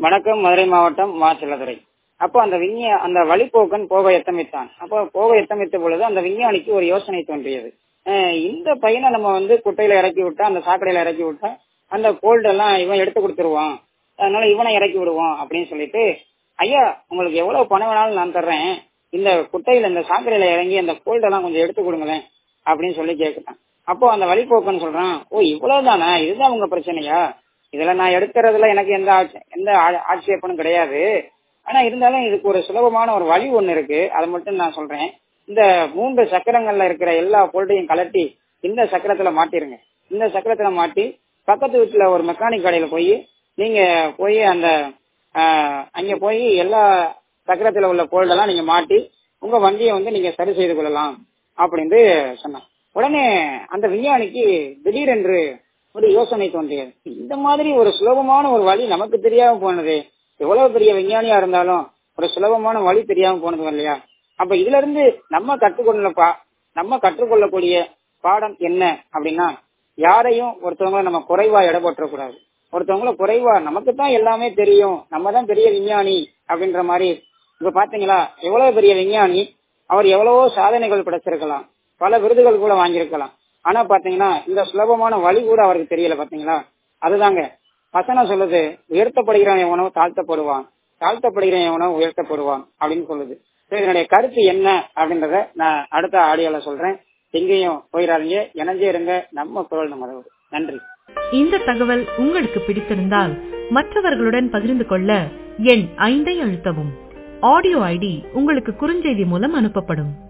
வணக்கம் மதுரை மாவட்டம் மா செல்லதுரை அப்போ அந்த விஞ்ஞா அந்த வழிபோக்கன் போக எத்தமித்தான் அப்போ போக எத்தமித்த பொழுது அந்த விஞ்ஞானிக்கு ஒரு யோசனை தோன்றியது அஹ் இந்த பையனை நம்ம வந்து குட்டையில இறக்கி விட்டா அந்த சாக்கடையில இறக்கி விட்டா அந்த கோல்டு எல்லாம் இவன் எடுத்து கொடுத்துருவான் அதனால இவனை இறக்கி விடுவோம் அப்படின்னு சொல்லிட்டு ஐயா உங்களுக்கு எவ்வளவு பணம் வேணாலும் நான் தர்றேன் இந்த குட்டையில இந்த சாக்கடையில இறங்கி அந்த கோல்டு எல்லாம் கொஞ்சம் எடுத்து கொடுங்களேன் அப்படின்னு சொல்லி கேட்குறான் அப்போ அந்த வழிபோக்கன் சொல்றான் ஓ இவ்வளவுதானா இதுதான் உங்க பிரச்சனையா இதுல நான் எடுக்கிறதுல எனக்கு எந்த ஆட்சே- எந்த ஆ- ஆட்சேபனும் கிடையாது ஆனா இருந்தாலும் இதுக்கு ஒரு சுலபமான ஒரு வழி ஒண்ணு இருக்கு அதை மட்டும் நான் சொல்றேன் இந்த மூன்று சக்கரங்கள்ல இருக்கிற எல்லா பொருட்டையும் கலட்டி இந்த சக்கரத்துல மாட்டிருங்க இந்த சக்கரத்துல மாட்டி பக்கத்து வீட்டுல ஒரு மெக்கானிக் கடையில போய் நீங்க போய் அந்த ஆஹ், அங்க போய் எல்லா சக்கரத்துல உள்ள பொருளெல்லாம் நீங்க மாட்டி உங்க வண்டியை வந்து நீங்க சரி செய்து கொள்ளலாம் அப்படின்னு சொன்னான் உடனே அந்த விஞ்ஞானிக்கு திடீரென்று ஒரு யோசனை தோன்றியது இந்த மாதிரி ஒரு சுலபமான ஒரு வழி நமக்கு தெரியாம போனது எவ்வளவு பெரிய விஞ்ஞானியா இருந்தாலும் ஒரு சுலபமான வழி தெரியாம போனது இல்லையா அப்ப இதுல இருந்து நம்ம கற்றுக்கொள்ள பா- நம்ம கற்றுக்கொள்ளக்கூடிய பாடம் என்ன அப்படின்னா யாரையும் ஒருத்தவங்கள நம்ம குறைவா எடை போட்டுறக்கூடாது ஒருத்தவங்கள குறைவா நமக்கு தான் எல்லாமே தெரியும் நம்ம தான் பெரிய விஞ்ஞானி அப்படின்ற மாதிரி இப்ப பாத்தீங்களா எவ்வளவு பெரிய விஞ்ஞானி அவர் எவ்வளவோ சாதனைகள் படைச்சிருக்கலாம் பல விருதுகள் கூட வாங்கியிருக்கலாம் ஆனா பாத்தீங்கன்னா இந்த சுலபமான வழி கூட அவருக்கு தெரியல பாத்தீங்களா அதுதாங்க வசனம் சொல்லுது உயர்த்தப்படுகிறவன் எவனோ தாழ்த்தப்படுவான் தாழ்த்தப்படுகிறவன் எவனோ உயர்த்தப்படுவான் அப்படின்னு சொல்லுது சரி, இதனுடைய கருத்து என்ன அப்படின்றத நான் அடுத்த ஆடியோல சொல்றேன் எங்கேயும் போயிடாதீங்க இணைஞ்சே இருங்க நம்ம குரல் நம்ம நன்றி இந்த தகவல் உங்களுக்கு பிடித்திருந்தால் மற்றவர்களுடன் பகிர்ந்து கொள்ள எண் ஐந்தை அழுத்தவும் ஆடியோ ஐடி உங்களுக்கு குறுஞ்செய்தி மூலம் அனுப்பப்படும்